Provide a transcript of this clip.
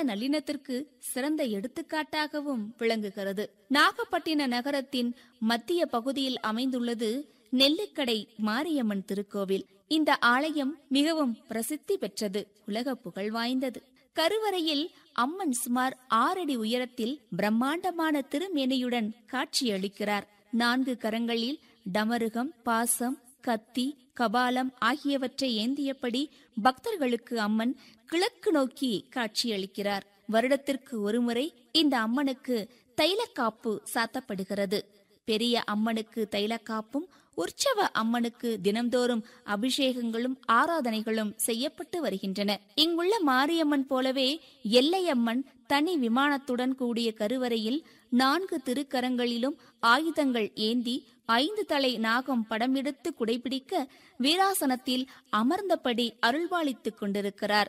நல்லிணத்திற்கு சிறந்த எடுத்துக்காட்டாகவும் விளங்குகிறது நாகப்பட்டின நகரத்தின் மத்திய பகுதியில் அமைந்துள்ளது நெல்லிக்கடை மாரியம்மன் திருக்கோவில் இந்த ஆலயம் மிகவும் பிரசித்தி பெற்றது உலக புகழ் வாய்ந்தது கருவறையில் அம்மன் சுமார் ஆறடி உயரத்தில் பிரம்மாண்டமான திருமேனியுடன் காட்சியளிக்கிறார் நான்கு கரங்களில் டமருகம் பாசம் கத்தி கபாலம் ஆகியவற்றை ஏந்தியபடி பக்தர்களுக்கு அம்மன் கிழக்கு நோக்கி காட்சியளிக்கிறார் வருடத்திற்கு ஒருமுறை இந்த அம்மனுக்கு தைலக்காப்பு சாத்தப்படுகிறது பெரிய அம்மனுக்கு தைலக்காப்பும் உற்சவ அம்மனுக்கு தினம்தோறும் அபிஷேகங்களும் ஆராதனைகளும் செய்யப்பட்டு வருகின்றன இங்குள்ள மாரியம்மன் போலவே எல்லையம்மன் தனி விமானத்துடன் கூடிய கருவறையில் நான்கு திருக்கரங்களிலும் ஆயுதங்கள் ஏந்தி ஐந்து தலை நாகம் படம் எடுத்து குடைபிடிக்க வீராசனத்தில் அமர்ந்தபடி அருள்பாலித்துக் கொண்டிருக்கிறார்